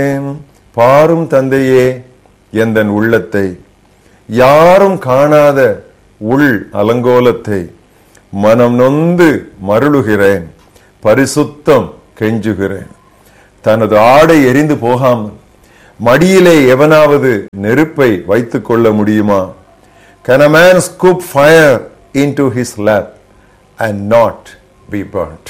பாரும் தந்தையே எந்தன் உள்ளத்தை யாரும் காணாத உள் அலங்கோலத்தை மனம் நொந்து மருளுகிறேன் பரிசுத்தம் கெஞ்சுகிறேன் தனது ஆடை எரிந்து போகாமல் மடியிலே எவனாவது நெருப்பை வைத்துக் கொள்ள முடியுமா Can a man scoop fire into his lap and not be burnt?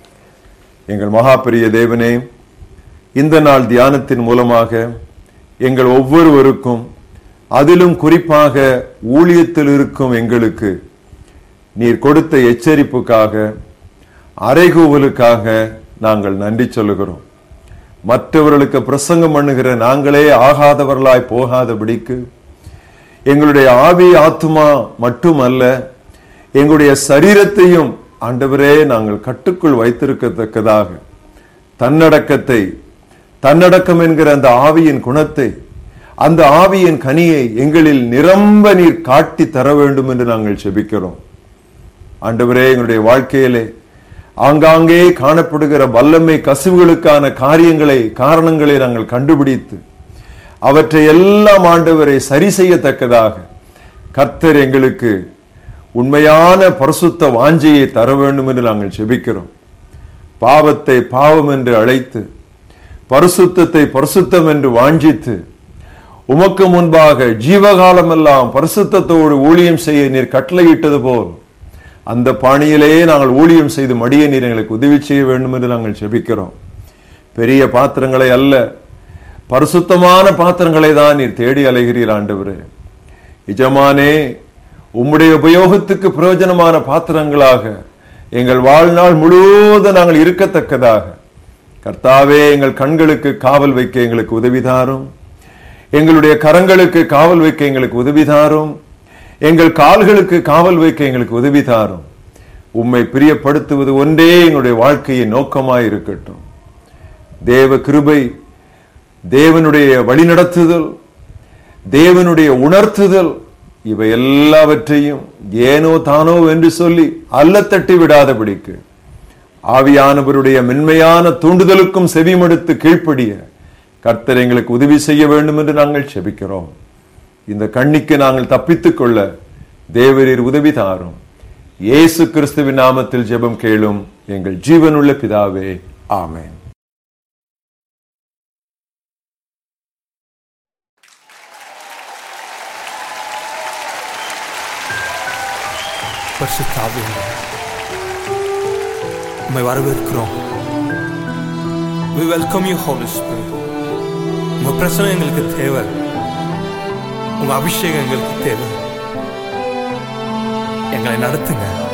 எங்கள் மகாபெரிய தேவனே இந்த நாள் தியானத்தின் மூலமாக எங்கள் ஒவ்வொருவருக்கும் அதிலும் குறிப்பாக ஊழியத்தில் இருக்கும் எங்களுக்கு நீர் கொடுத்த எச்சரிப்புக்காக அறைகூவலுக்காக நாங்கள் நன்றி சொல்லுகிறோம் மற்றவர்களுக்கு பிரசங்கம் பண்ணுகிற நாங்களே ஆகாதவர்களாய் போகாதபடிக்கு எங்களுடைய ஆவி ஆத்துமா மட்டுமல்ல எங்களுடைய சரீரத்தையும் ஆண்டவரே நாங்கள் கட்டுக்குள் வைத்திருக்கத்தக்கதாக தன்னடக்கத்தை தன்னடக்கம் என்கிற அந்த ஆவியின் குணத்தை அந்த ஆவியின் கனியை எங்களில் நிரம்ப நீர் காட்டி தர வேண்டும் என்று நாங்கள் செபிக்கிறோம் ஆண்டவரே எங்களுடைய வாழ்க்கையிலே ஆங்காங்கே காணப்படுகிற வல்லமை கசிவுகளுக்கான காரியங்களை காரணங்களை நாங்கள் கண்டுபிடித்து அவற்றை எல்லாம் ஆண்டவரை சரி செய்யத்தக்கதாக கர்த்தர் எங்களுக்கு உண்மையான பரிசுத்த வாஞ்சையை தர வேண்டும் என்று நாங்கள் செபிக்கிறோம் பாவத்தை பாவம் என்று அழைத்து பரிசுத்தத்தை பரிசுத்தம் என்று வாஞ்சித்து உமக்கு முன்பாக ஜீவகாலமெல்லாம் பரிசுத்தத்தோடு ஊழியம் செய்ய நீர் கட்டளையிட்டது போல் அந்த பாணியிலேயே நாங்கள் ஊழியம் செய்து மடிய நீர் எங்களுக்கு உதவி செய்ய வேண்டும் என்று நாங்கள் செபிக்கிறோம் பெரிய பாத்திரங்களை அல்ல பரிசுத்தமான பாத்திரங்களை தான் நீர் தேடி அலைகிறீர் ஆண்டவரே எஜமானே உம்முடைய உபயோகத்துக்கு பிரயோஜனமான பாத்திரங்களாக எங்கள் வாழ்நாள் முழுவதும் நாங்கள் இருக்கத்தக்கதாக கர்த்தாவே எங்கள் கண்களுக்கு காவல் வைக்க எங்களுக்கு உதவி தாரும் எங்களுடைய கரங்களுக்கு காவல் வைக்க எங்களுக்கு உதவி தாரும் எங்கள் கால்களுக்கு காவல் வைக்க எங்களுக்கு உதவி தாரும் உம்மை பிரியப்படுத்துவது ஒன்றே எங்களுடைய வாழ்க்கையின் நோக்கமாய் இருக்கட்டும் தேவ கிருபை தேவனுடைய வழிநடத்துதல் தேவனுடைய உணர்த்துதல் இவை எல்லாவற்றையும் ஏனோ தானோ என்று சொல்லி அல்ல தட்டி விடாதபடிக்கு ஆவியானவருடைய மென்மையான தூண்டுதலுக்கும் செவிமடுத்து கீழ்ப்படிய கர்த்தர் எங்களுக்கு உதவி செய்ய வேண்டும் என்று நாங்கள் செபிக்கிறோம் இந்த கண்ணிக்கு நாங்கள் தப்பித்துக் கொள்ள தேவரீர் உதவி தாரும் இயேசு கிறிஸ்துவின் நாமத்தில் ஜெபம் கேளும் எங்கள் ஜீவனுள்ள பிதாவே ஆமென் பரிசுத்தாவே உம்மை வரவேற்கிறோம் we welcome you holy spirit உங்க பிரசனம் எங்களுக்கு தேவை உங்க அபிஷேகம் எங்களுக்கு தேவை எங்களை நடத்துங்க